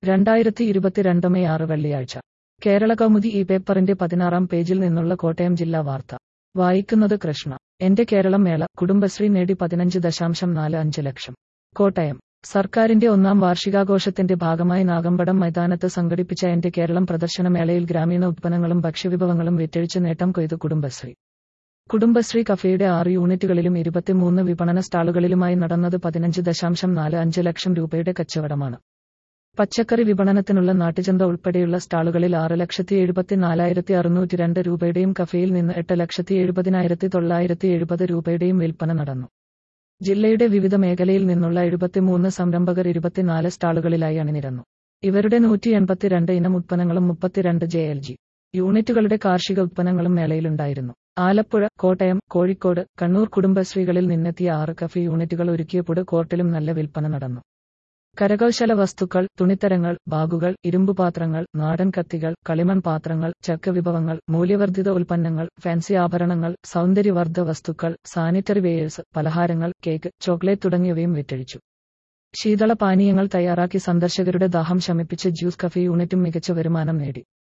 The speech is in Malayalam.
രണ്ടായിരത്തി ഇരുപത്തിരണ്ട് മെയ് ആറ് വെള്ളിയാഴ്ച കേരള കൗമുദി ഈ പേപ്പറിന്റെ പതിനാറാം പേജിൽ നിന്നുള്ള കോട്ടയം ജില്ലാ വാർത്ത വായിക്കുന്നത് കൃഷ്ണ എന്റെ കേരളം മേള കുടുംബശ്രീ നേടി പതിനഞ്ച് ദശാംശം നാല് അഞ്ച് ലക്ഷം കോട്ടയം സർക്കാരിന്റെ ഒന്നാം വാർഷികാഘോഷത്തിന്റെ ഭാഗമായി നാഗമ്പടം മൈതാനത്ത് സംഘടിപ്പിച്ച എന്റെ കേരളം പ്രദർശനമേളയിൽ ഗ്രാമീണ ഉത്പന്നങ്ങളും ഭക്ഷ്യവിഭവങ്ങളും വിറ്റഴിച്ച് നേട്ടം കൊയ്തു കുടുംബശ്രീ കുടുംബശ്രീ കഫേയുടെ ആറ് യൂണിറ്റുകളിലും ഇരുപത്തിമൂന്ന് വിപണന സ്റ്റാളുകളിലുമായി നടന്നത് പതിനഞ്ച് ദശാംശം നാല് അഞ്ച് ലക്ഷം രൂപയുടെ കച്ചവടമാണ് പച്ചക്കറി വിപണനത്തിനുള്ള നാട്ടുചന്ത ഉൾപ്പെടെയുള്ള സ്റ്റാളുകളിൽ ആറ് ലക്ഷത്തി എഴുപത്തിനാലായിരത്തി അറുന്നൂറ്റി രണ്ട് രൂപയുടെയും കഫേയിൽ നിന്ന് എട്ട് ലക്ഷത്തി എഴുപതിനായിരത്തി തൊള്ളായിരത്തി എഴുപത് രൂപയുടെയും വിൽപ്പന നടന്നു ജില്ലയുടെ വിവിധ മേഖലയിൽ നിന്നുള്ള എഴുപത്തിമൂന്ന് സംരംഭകർ ഇരുപത്തിനാല് സ്റ്റാളുകളിലായി അണിനിരന്നു ഇവരുടെ നൂറ്റി എൺപത്തിരണ്ട് ഇനം ഉത്പന്നങ്ങളും മുപ്പത്തിരണ്ട് ജെ എൽ ജി യൂണിറ്റുകളുടെ കാർഷിക ഉത്പന്നങ്ങളും മേളയിലുണ്ടായിരുന്നു ആലപ്പുഴ കോട്ടയം കോഴിക്കോട് കണ്ണൂർ കുടുംബശ്രീകളിൽ നിന്നെത്തിയ ആറ് കഫേ യൂണിറ്റുകൾ ഒരുക്കിയ പുട് കോർട്ടിലും നല്ല വിൽപ്പന നടന്നു കരകൗശല വസ്തുക്കൾ തുണിത്തരങ്ങൾ ബാഗുകൾ ഇരുമ്പുപാത്രങ്ങൾ നാടൻ കത്തികൾ കളിമൺ പാത്രങ്ങൾ ചക്ക വിഭവങ്ങൾ മൂല്യവർദ്ധിത ഉൽപ്പന്നങ്ങൾ ഫാൻസി ആഭരണങ്ങൾ സൗന്ദര്യവർദ്ധ വസ്തുക്കൾ സാനിറ്ററി വെയേഴ്സ് പലഹാരങ്ങൾ കേക്ക് ചോക്ലേറ്റ് തുടങ്ങിയവയും വിറ്റഴിച്ചു ശീതള പാനീയങ്ങൾ തയ്യാറാക്കി സന്ദർശകരുടെ ദാഹം ശമിപ്പിച്ച് ജ്യൂസ് കഫേ യൂണിറ്റും മികച്ച വരുമാനം നേടി